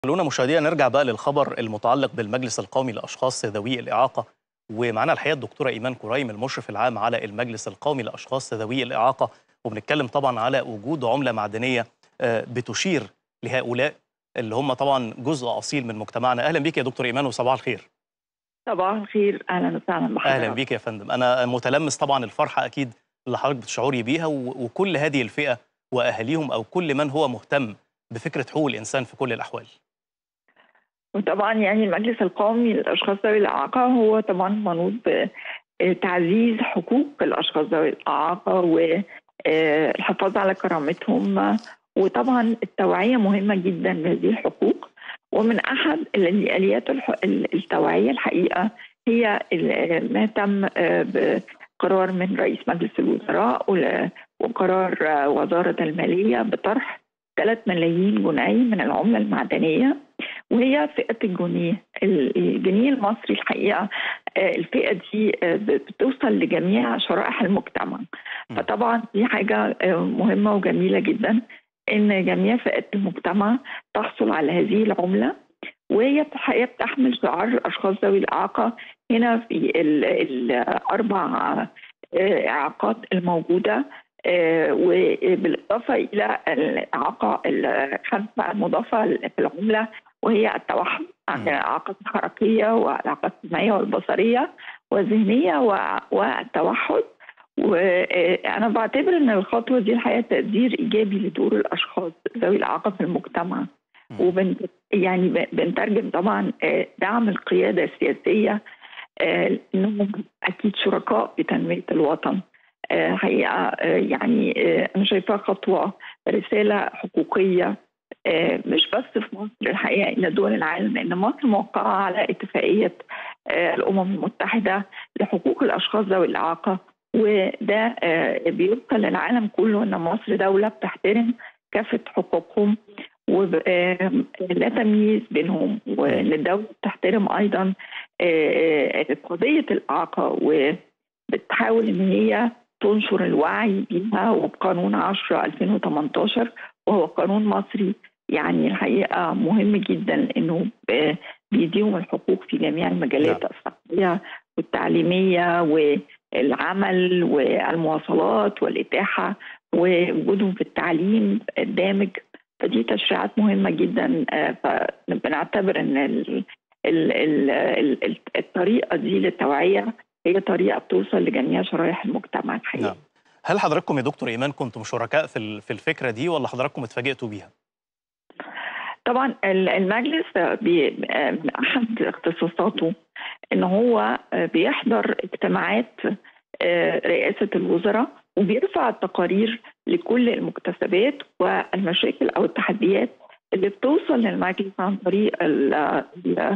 خلونا مشاهدينا نرجع بقى للخبر المتعلق بالمجلس القومي لاشخاص ذوي الاعاقه ومعانا الحقيقه الدكتوره ايمان كرايم المشرف العام على المجلس القومي لاشخاص ذوي الاعاقه وبنتكلم طبعا على وجود عمله معدنيه آه، بتشير لهؤلاء اللي هم طبعا جزء اصيل من مجتمعنا اهلا بيك يا دكتور ايمان وصباح الخير صباح الخير اهلا وسهلا بحضرتك اهلا بيك يا فندم انا متلمس طبعا الفرحه اكيد اللي حضرتك بتشعري بيها و- وكل هذه الفئه واهاليهم او كل من هو مهتم بفكره حقوق الانسان في كل الاحوال وطبعا يعني المجلس القومي للاشخاص ذوي الاعاقه هو طبعا منوط بتعزيز حقوق الاشخاص ذوي الاعاقه والحفاظ على كرامتهم وطبعا التوعيه مهمه جدا بهذه الحقوق ومن احد الاليات الح- التوعيه الحقيقه هي ال- ما تم آه، بقرار من رئيس مجلس الوزراء ول- وقرار آه، وزاره الماليه بطرح 3 ملايين جنيه من العمله المعدنيه وهي فئه الجنيه الجنيه المصري الحقيقه آه، الفئه دي آه، بتوصل لجميع شرائح المجتمع م. فطبعا دي حاجه آه، مهمه وجميله جدا ان جميع فئات المجتمع تحصل على هذه العمله وهي الحقيقه بتحمل شعار الاشخاص ذوي الاعاقه هنا في ال- الاربع آه، اعاقات الموجوده آه، وبالاضافه الى الاعاقه الخامسه المضافه في العمله وهي التوحد عندنا الاعاقات الحركيه والاعاقات السمعيه والبصريه والذهنيه و- والتوحد وانا بعتبر ان الخطوه دي الحقيقه تقدير ايجابي لدور الاشخاص ذوي الاعاقه في المجتمع م. وبن يعني ب- بنترجم طبعا آه، دعم القياده السياسيه آه، انهم اكيد شركاء في تنميه الوطن آه، حقيقه آه، يعني آه، انا شايفاها خطوه رساله حقوقيه آه، مش بس في مصر الحقيقه الى دول العالم لان مصر موقعه على اتفاقيه آه، الامم المتحده لحقوق الاشخاص ذوي الاعاقه وده آه، بيبقى للعالم كله ان مصر دوله بتحترم كافه حقوقهم ولا تمييز بينهم وان الدوله بتحترم ايضا آه، آه، قضيه الاعاقه وبتحاول ان هي تنشر الوعي بيها وبقانون 10 2018 وهو قانون مصري يعني الحقيقه مهم جدا انه ب- بيديهم الحقوق في جميع المجالات الصحيه والتعليميه والعمل والمواصلات والاتاحه ووجودهم في التعليم الدامج فدي تشريعات مهمه جدا آه، فبنعتبر ان ال ال ال ال ال- الطريقه دي للتوعيه هي طريقه بتوصل لجميع شرائح المجتمع الحقيقه نعم هل حضراتكم يا دكتور ايمان كنتم شركاء في ال- في الفكره دي ولا حضراتكم اتفاجئتوا بيها طبعا ال- المجلس بي- من احد اختصاصاته ان هو بيحضر اجتماعات آه، رئاسه الوزراء وبيرفع التقارير لكل المكتسبات والمشاكل او التحديات اللي بتوصل للمجلس عن طريق ال- ال-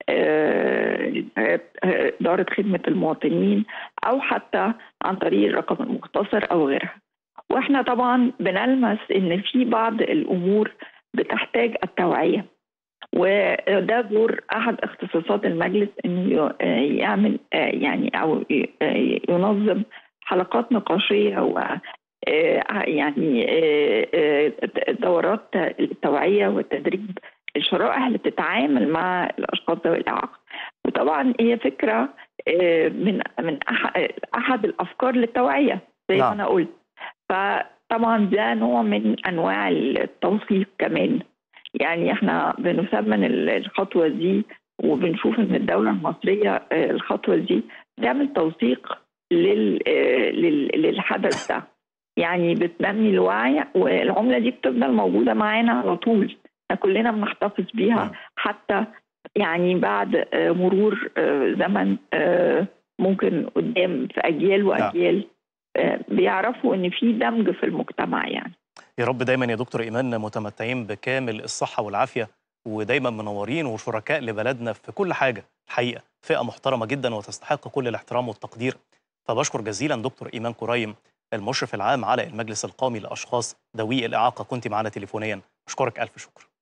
آه، آه، آه، اداره خدمه المواطنين او حتى عن طريق الرقم المختصر او غيرها. واحنا طبعا بنلمس ان في بعض الامور بتحتاج التوعيه وده دور احد اختصاصات المجلس انه ي- يعمل آه، يعني او ي- آه، ينظم حلقات نقاشيه و آه، يعني آه، آه، دورات التوعيه والتدريب الشرائح اللي بتتعامل مع الاشخاص ذوي الاعاقه وطبعا هي فكره آه، من من أح- احد الافكار للتوعيه زي ما نعم. انا قلت فطبعا ده نوع من انواع التوثيق كمان يعني احنا بنثمن ال- الخطوه دي وبنشوف ان الدوله المصريه آه، الخطوه دي تعمل توثيق لل آه، لل- للحدث ده يعني بتنمي الوعي والعمله دي بتفضل موجوده معانا على طول احنا كلنا بنحتفظ بيها نعم. حتى يعني بعد آه، مرور آه، زمن آه، ممكن قدام في اجيال واجيال آه، بيعرفوا ان في دمج في المجتمع يعني يا رب دايما يا دكتور ايمان متمتعين بكامل الصحه والعافيه ودايما منورين وشركاء لبلدنا في كل حاجه الحقيقه فئه محترمه جدا وتستحق كل الاحترام والتقدير فبشكر جزيلا دكتور ايمان كرايم المشرف العام على المجلس القومي لاشخاص ذوي الاعاقه كنت معنا تليفونيا اشكرك الف شكر